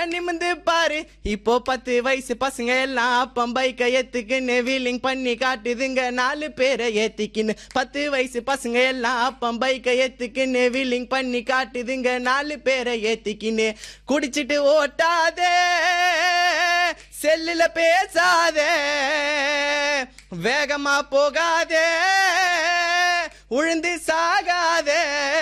நிமிந்து பாரு இப்போ பத்து வயசு பசங்க எல்லாம் அப்பம் பைக்கை ஏத்துக்குன்னு வீலிங் பண்ணி காட்டுதுங்க நாலு பேரை ஏத்திக்கின்னு பத்து வயசு பசங்க எல்லாம் அப்பம் பைக்கை ஏத்துக்குன்னு வீலிங் பண்ணி காட்டுதுங்க நாலு பேரை ஏத்திக்கின்னு குடிச்சிட்டு ஓட்டாதே செல்லுல பேசாதே வேகமா போகாதே உழுந்து சாகாதே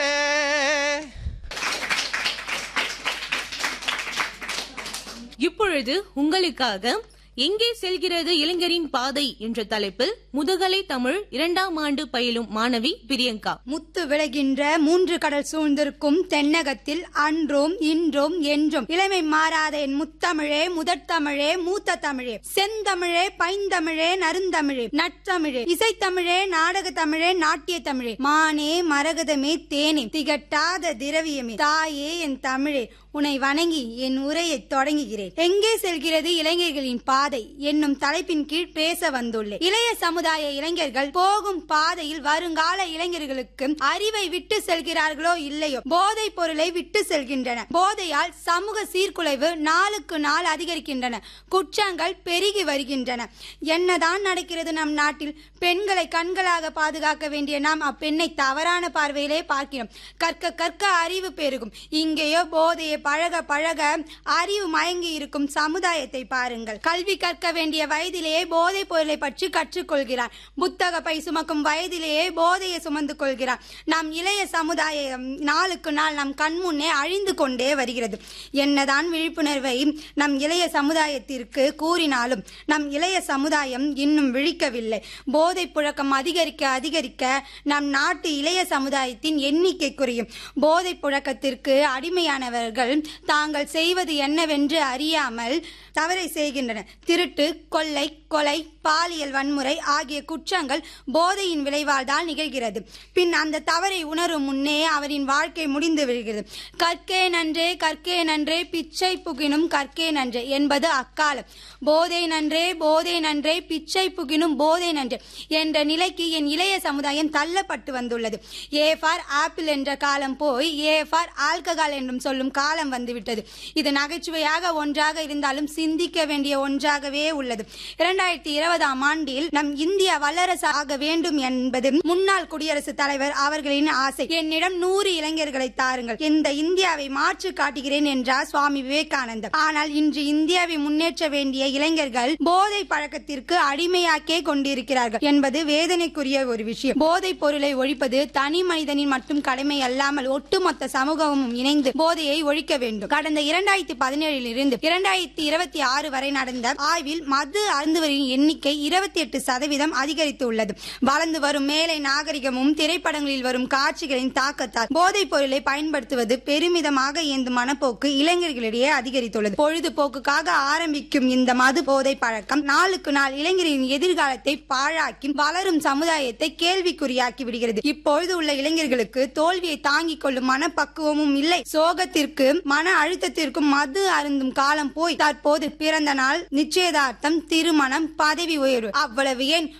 இப்பொழுது உங்களுக்காக எங்கே செல்கிறது இளைஞரின் பாதை என்ற தலைப்பில் முதுகலை தமிழ் இரண்டாம் ஆண்டு பயிலும் மாணவி பிரியங்கா முத்து விளைகின்ற மூன்று கடல் சூழ்ந்திருக்கும் தென்னகத்தில் அன்றும் இன்றும் என்றும் இளமை மாறாத என் முத்தமிழே முதற்தமிழே மூத்த தமிழே செந்தமிழே பைந்தமிழே நருந்தமிழே நற்றமிழே இசைத்தமிழே நாடக தமிழே நாட்டிய தமிழே மானே மரகதமே தேனே திகட்டாத திரவியமே தாயே என் தமிழே உன்னை வணங்கி என் உரையை தொடங்குகிறேன் எங்கே செல்கிறது இளைஞர்களின் பாதை என்னும் தலைப்பின் கீழ் பேச வந்துள்ளேன் இளைய சமுதாய இளைஞர்கள் போகும் பாதையில் வருங்கால இளைஞர்களுக்கு அறிவை விட்டு செல்கிறார்களோ இல்லையோ போதைப் பொருளை விட்டு செல்கின்றன போதையால் சமூக சீர்குலைவு நாளுக்கு நாள் அதிகரிக்கின்றன குற்றங்கள் பெருகி வருகின்றன என்னதான் நடக்கிறது நம் நாட்டில் பெண்களை கண்களாக பாதுகாக்க வேண்டிய நாம் அப்பெண்ணை தவறான பார்வையிலே பார்க்கிறோம் கற்க கற்க அறிவு பெருகும் இங்கேயோ போதையை பழக பழக அறிவு மயங்கி இருக்கும் சமுதாயத்தை பாருங்கள் கல்வி கற்க வேண்டிய வயதிலேயே போதைப் பொருளை பற்றி கற்றுக்கொள்கிறார் புத்தக பை சுமக்கும் வயதிலேயே போதையை சுமந்து கொள்கிறார் நம் இளைய சமுதாயம் நாளுக்கு நாள் நம் கண்முன்னே அழிந்து கொண்டே வருகிறது என்னதான் விழிப்புணர்வை நம் இளைய சமுதாயத்திற்கு கூறினாலும் நம் இளைய சமுதாயம் இன்னும் விழிக்கவில்லை போதை புழக்கம் அதிகரிக்க அதிகரிக்க நம் நாட்டு இளைய சமுதாயத்தின் எண்ணிக்கை குறையும் போதை புழக்கத்திற்கு அடிமையானவர்கள் தாங்கள் செய்வது என்னவென்று அறியாமல் தவறை செய்கின்றனர் திருட்டு கொள்ளை கொலை பாலியல் வன்முறை ஆகிய குற்றங்கள் போதையின் விளைவால் தான் நிகழ்கிறது பின் அந்த தவறை உணரும் முன்னே அவரின் வாழ்க்கை முடிந்து விடுகிறது கற்கே நன்றே கற்கே நன்றே பிச்சை புகினும் கற்கே நன்றே என்பது அக்காலம் போதை நன்றே போதை நன்றே பிச்சை புகினும் போதை நன்றே என்ற நிலைக்கு என் இளைய சமுதாயம் தள்ளப்பட்டு வந்துள்ளது ஏ ஃபார் ஆப்பிள் என்ற காலம் போய் ஏ ஃபார் ஆல்கஹால் என்றும் சொல்லும் காலம் வந்துவிட்டது இது நகைச்சுவையாக ஒன்றாக இருந்தாலும் சிந்திக்க வேண்டிய ஒன்றாகவே உள்ளது இரண்டாயிரத்தி இருபதாம் ஆண்டில் நம் இந்தியா வல்லரசு ஆக வேண்டும் என்பது முன்னாள் குடியரசுத் தலைவர் அவர்களின் ஆசை என்னிடம் நூறு இளைஞர்களை தாருங்கள் இந்த இந்தியாவை மாற்றி காட்டுகிறேன் என்றார் சுவாமி விவேகானந்தர் ஆனால் இன்று இந்தியாவை முன்னேற்ற வேண்டிய இளைஞர்கள் போதை பழக்கத்திற்கு அடிமையாக்கே கொண்டிருக்கிறார்கள் என்பது வேதனைக்குரிய ஒரு விஷயம் போதைப் பொருளை ஒழிப்பது தனி மனிதனின் மட்டும் கடமை அல்லாமல் ஒட்டுமொத்த சமூகமும் இணைந்து போதையை ஒழிக்க வேண்டும் கடந்த இரண்டாயிரத்தி பதினேழில் இருந்து இரண்டாயிரத்தி இருபத்தி ஆறு வரை நடந்த ஆய்வில் மது அருந்துவரின் எண்ணிக்கை இருபத்தி எட்டு சதவீதம் அதிகரித்துள்ளது வளர்ந்து வரும் மேலை நாகரிகமும் திரைப்படங்களில் வரும் காட்சிகளின் தாக்கத்தால் போதைப் பொருளை பயன்படுத்துவது பெருமிதமாக இயந்து மனப்போக்கு இளைஞர்களிடையே அதிகரித்துள்ளது பொழுதுபோக்குக்காக ஆரம்பிக்கும் இந்த மது போதை பழக்கம் நாளுக்கு நாள் இளைஞரின் எதிர்காலத்தை பாழாக்கி வளரும் சமுதாயத்தை கேள்விக்குறியாக்கி விடுகிறது இப்பொழுது உள்ள இளைஞர்களுக்கு தோல்வியை தாங்கிக் கொள்ளும் மனப்பக்குவமும் இல்லை சோகத்திற்கு மன அழுத்தத்திற்கும் மது அருந்தும் காலம் போய் தற்போது பிறந்த நாள் நிச்சயதார்த்தம் திருமணம் பதவி உயர்வு அவ்வளவு ஏன்